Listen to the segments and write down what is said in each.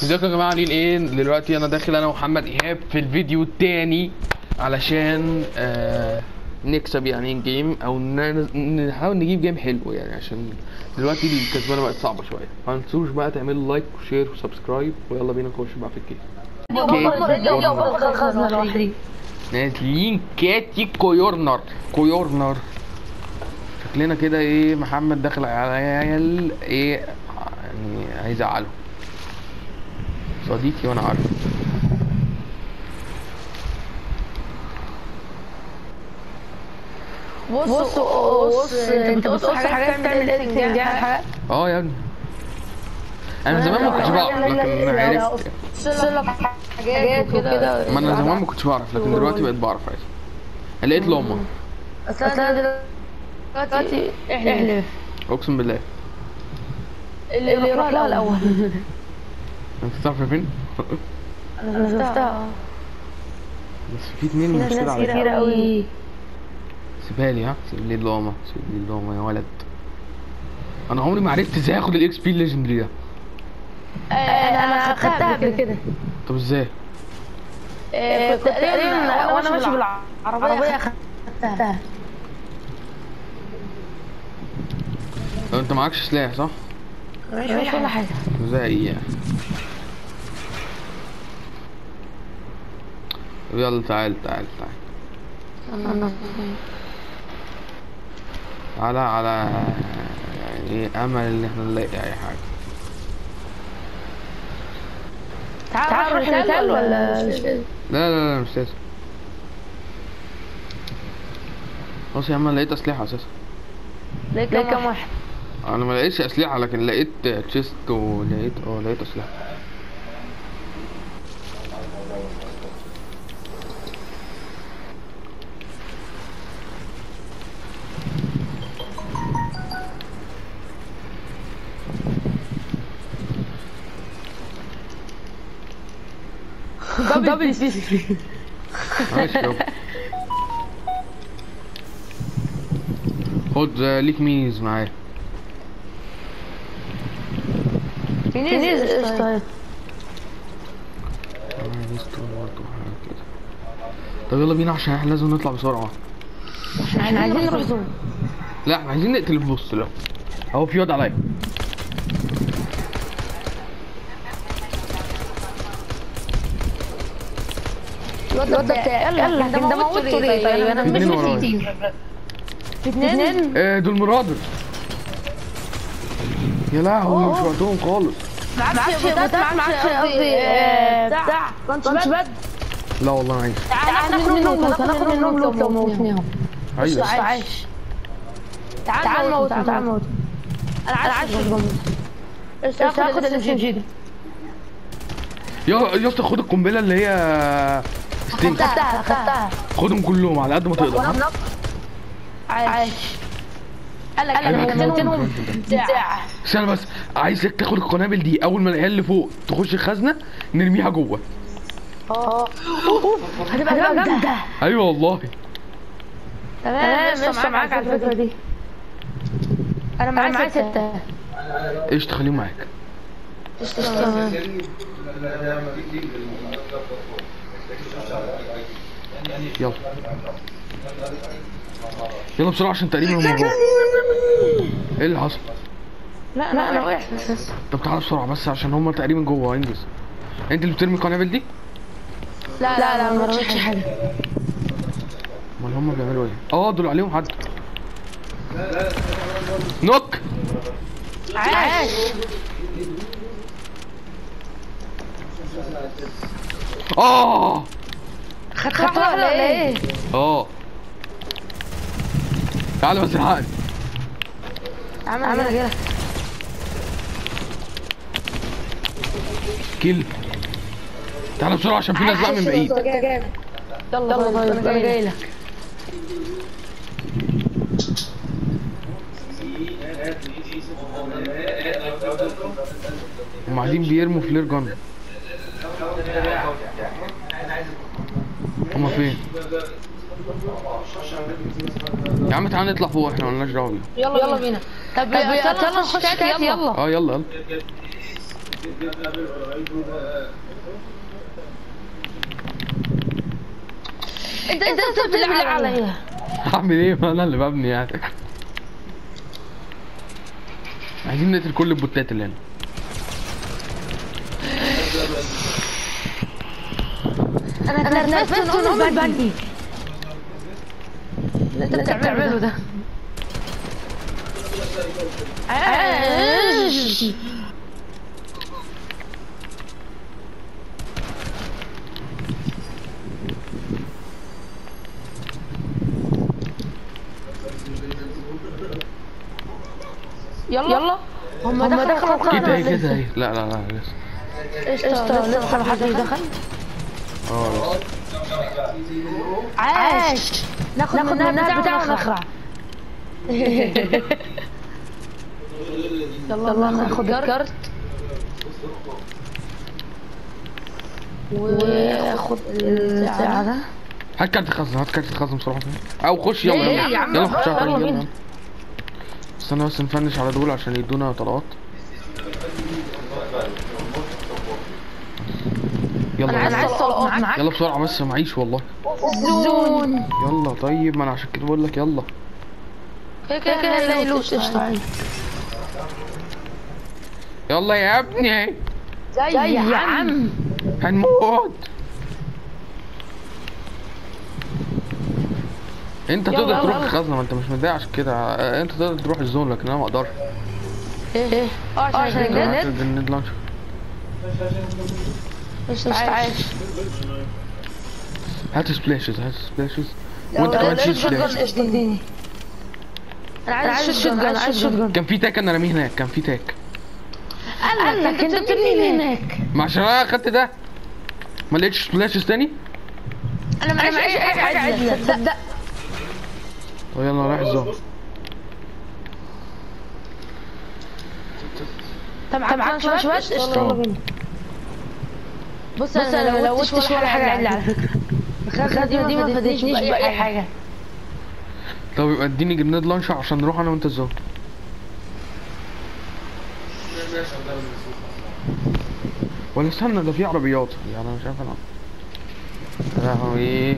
ازيكم يا جماعه عاملين ايه دلوقتي انا داخل انا ومحمد ايهاب في الفيديو التاني علشان آه نكسب يعني جيم او ن- نحاول نجيب جيم حلو يعني عشان دلوقتي الكسبانه بقت صعبه شويه ما تنسوش بقى تعملوا لايك وشير وسبسكرايب ويلا بينا نخش بقى في الجيم نازلين كاتي كويورنر كويورنر شكلنا كده ايه محمد داخل على عيال ايه يعني هيزعله صديقي وانا عارف بص بص انت بتقص حاجات بتعمل اديتنج حاجات اه يا ابني انا زمان ما كنتش بعرف لكن عرفت لك حاجات وكده ما انا زمان ما كنتش بعرف لكن دلوقتي بقيت بعرف عادي لقيت لوما بس انا دلوقتي احلف اقسم بالله اللي يروح لها الاول انت تعرف فين انا شفتها بس في اتنين ناس مشكلة على كتير قوي سيبها لي ها سيب لي اللومه سيب لي اللومه يا ولد انا عمري ما عرفت ازاي اخد الاكس بي ليجندري ده انا خدتها قبل كده طب ازاي كنت تقريبا وانا ماشي بالعربيه خدتها طب انت معكش سلاح صح مش ولا حاجه زي ايه يعني طب يلا تعال تعال تعال انا على على يعني امل ان احنا نلاقي اي حاجه تعال نروح المثال ولا مش لا لا لا مش لازم خلاص يا عم أنا لقيت اسلحه اساسا ليه كم واحد انا ما لقيتش اسلحه لكن لقيت تشيست ولقيت اه لقيت اسلحه دبل بيس ماشي يابا خد آه، ليك ميز معايا فينيز قشطه آه، ميز طول برضه وحاجات كده. طب يلا بينا عشان احنا لازم نطلع بسرعه احنا عايزين نروح زون لا احنا عايزين نقتل البوس لو اهو في واد عليا الواد ده يلا انت موتته ليه طيب انا في اتنين مش ورايا. كتير في اتنين ايه دول مرادر يا لهوي مش وقتهم خالص معكش بوتات معكش قصدي آه، بتاع كنتش بد لا والله انا عايز تعال ناخد منهم لوت هناخد منهم لوت لو موتناهم ايوه عايش تعال موت تعال موت انا عايش بس هاخد الام جي ده يا يا اسطى خد القنبله اللي هي ستينك خدتها خدتها خدهم كلهم على قد ما تقدر ها؟ عايش قال لك انا موتنهم بتاع استنى بس عايزك تاخد القنابل دي اول ما العيال اللي فوق تخش الخزنه نرميها جوه اه هتبقى جامده ايوه والله تمام لسه معاك على الفكره دي انا معايا سته قشطه خليهم معاك تمام يلا يلا بسرعه عشان تقريبا هم جوه ايه اللي حصل لا لا انا وقعت بس طب تعالى بسرعه بس عشان هم تقريبا جوه انجز انت اللي بترمي القنابل دي لا لا لا ما رميتش حاجه امال هم بيعملوا ايه اه دول عليهم حد نوك عاش اه خدت واحده ولا ايه اه تعالى بس الحقني عمل عمل كده كيل تعالى بسرعه عشان في ناس بقى من بعيد يلا طيب انا جاي لك هم قاعدين بيرموا فلير جن هما فين؟ يا عم تعالى نطلع فوق احنا مالناش دعوه بيهم يلا يلا بينا طب يلا نخش تحت يلا اه يلا يلا انت انت انت بتلعب عليا هعمل ايه ما انا اللي ببني يعني عايزين نقتل كل البوتات اللي هنا انا انا نفسي نقوم بني اللي انت بتعمله ده عاش يلا يلا هم دخلوا كده اهي كده اهي لا لا لا لسه قشطة لسه محدش دخل اه لسه عاش ناخد منها بتاع ونخرع يلا ناخد الكارت وياخد البتاع ده هات كارت الخزنة هات كارت الخزنة بسرعة او خش يلا ليه يلا يا عم؟ يلا خش يلا على يلا بينا. يلا. استنى بس نفنش على دول عشان يدونا طلقات انا يلا عايز يلا طلقات معاك يلا بسرعة بس معيش والله زون يلا طيب ما انا عشان كده بقول لك يلا كده كده هنلاقي لوت قشطة يلا يا ابني زي يا عم هنموت انت يلا، تقدر يلا، تروح يلا. الخزنة ما انت مش متضايق عشان كده اه، انت تقدر تروح الزون لكن انا ما اقدرش ايه اه عشان هات الجنات الجنيد لانش مش عايش هات سبلاشز هات سبلاشز وانت كمان شيل سبلاش انا عايز شوت جن عايز شوت جن كان في تاك انا راميه هناك كان في تاك قال لك انت بتبني هناك ما عشان انا اخدت ده ما لقيتش سبلاشز تاني انا معيش اي حاجه عدله تصدق طب يلا رايح الزون انت معاك فلاش قشطه يلا بينا بص انا ما لوتش ولا حاجه عدله على فكره الخزنه دي ما فادتنيش باي حاجه طب يبقى اديني جرنيد لانشر عشان نروح انا وانت الزون ولا استنى ده في عربيات يعني انا مش عارف انا يا لهوي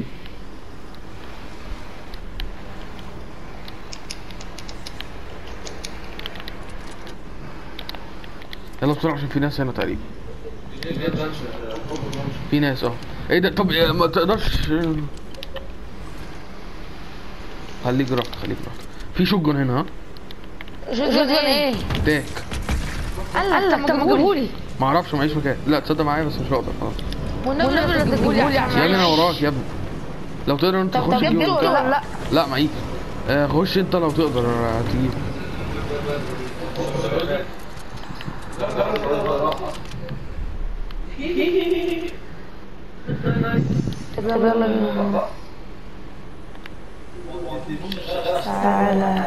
يلا بسرعة عشان في ناس هنا تقريبا في ناس اه ايه ده طب إيه، ما تقدرش خليك براحتك خليك براحتك في شوتجن هنا ها شوت جن ايه تاك قال لك طب ما تجيبهولي ما اعرفش معيش مكان لا تصدق معايا بس مش هقدر خلاص والنبي لا تجيبهولي يا يا ابني انا وراك يا ابني لو تقدر انت طب تخش تجيب جبته ولا ولا لا لا معيش آه خش انت لو تقدر آه، تجيب طب يلا بينا تعالى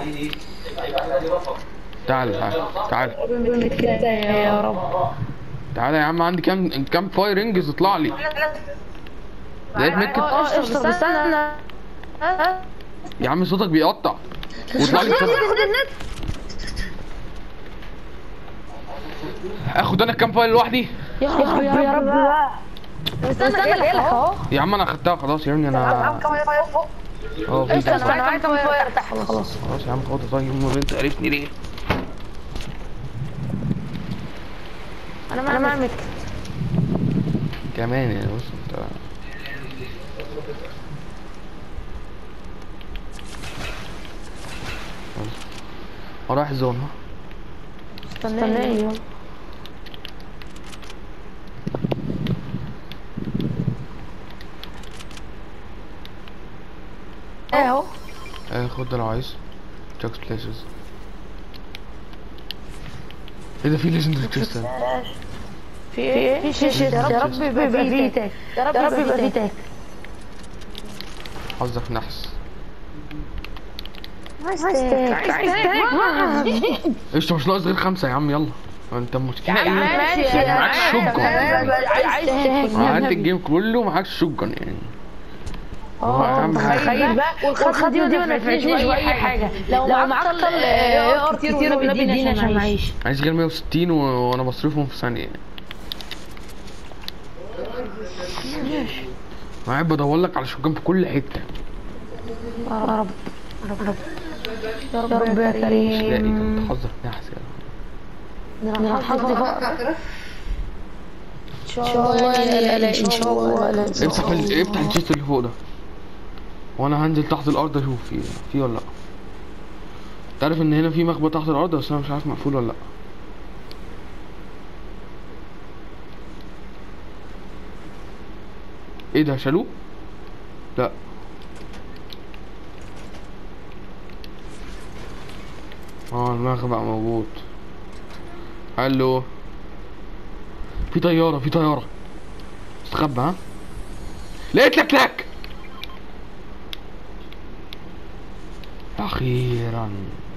تعال تعال تعال يا رب تعال يا عم عندي كام كام فاير انجز اطلع لي لقيت مكت اه قشطه بس انا يا عم صوتك بيقطع واطلع لي بسرعة. اخد انا كام فاير لوحدي يا رب يا رب بقى استنى جاي لك اهو يا عم انا اخدتها خلاص يا ابني انا اه في استنى ده. انا معاك كام فاير تحت خلاص خلاص يا عم خد طيب ما انت عرفتني ليه انا ما انا كمان يعني بص انت هو رايح الزون ها استنى يلا اهو آه، خد ده لو عايز جاكس بليسز ايه ده في ليجندري كريستال في ايه في شيشة يا رب يبقى فيه تاك يا رب يبقى فيه تاك حظك نحس عايز تاك عايز تاك قشطة مش ناقص غير خمسة يا عم يلا انت مشكلة ايه؟ ماشي معاك شوتجن. عايز تاك عملت الجيم كله معاك شوتجن يعني هو اهم حاجة تخيل بقى والخطة دي دي ما نفعتنيش بأي حاجة لو معاك طل ار كتير والنبي اديني عشان معيش عايز غير 160 و... وانا بصرفهم في ثانية انا قاعد بدور لك على شوكان في كل حته يا رب يا رب يا رب يا مش لاقي كريم كان بتحذر نحس كده انا حظي فقر ان شاء الله لا لا ان شاء الله لا افتح ال... افتح الشيت اللي فوق ده وانا هنزل تحت الارض اشوف في في ولا لا تعرف ان هنا في مخبأ تحت الارض بس انا مش عارف مقفول ولا لا ايه ده شالوه لا اه المخبأ موجود الو في طيارة في طيارة استخبى ها لقيت لك لك اخيرا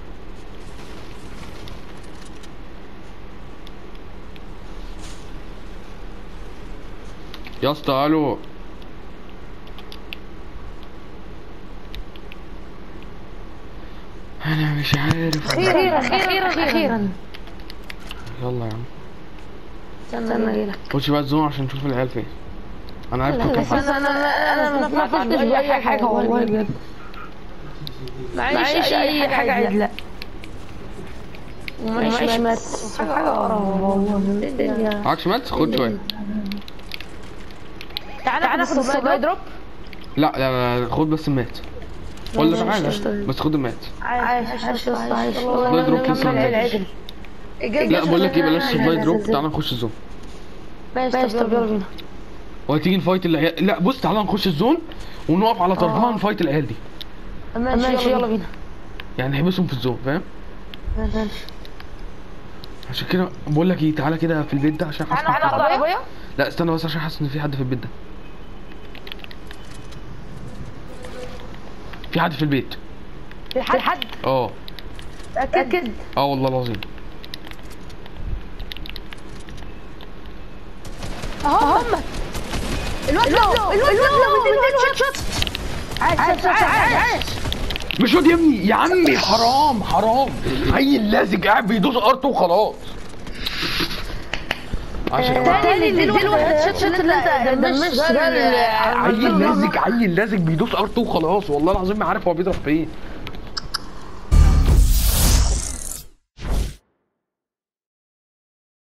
يا اسطى الو انا مش عارف اخيرا اخيرا اخيرا يلا يا عم استنى اجيلك خش بقى الزوم عشان نشوف العيال فين انا عارف كم بس حد انا انا انا ما فهمتش اي حاجه والله بجد معيش اي حاجه عدله ومعيش مات حاجه قرف والله الدنيا معكش مات خد شويه تعالى ناخد السبلاي دروب لا لا لا خد بس المات ولا ماشي، تعالى قشطة. بس خد المات عايش عايش عايش عايش سبلاي دروب لسه ما نزلش. لا بقول لك ايه بلاش سبلاي دروب تعالى نخش الزون ماشي طب يلا بينا وهتيجي نفايت العيال لا بص تعالى نخش الزون ونقف على طرفها آه. نفايت العيال دي ماشي يلا بينا يعني نحبسهم في الزون فاهم ماشي عشان كده بقول لك ايه تعالى كده في البيت ده عشان حاسس تعالى إن في حد- على العربيه لا استنى بس عشان حاسس ان في حد في البيت ده في حد في البيت في حد اه اكيد اه والله العظيم اهو هم الواد لو الواد لو 200 شوت عايش عايش عايش عايش مش واد يا ابني يا عمي حرام حرام عيل لازق قاعد بيدوس ارض وخلاص عشان تاني اللي دي الواد شوت اللي انت دمشت ده عيل لازق عيل لازق بيدوس ارض وخلاص والله العظيم ما عارف هو بيضرب فين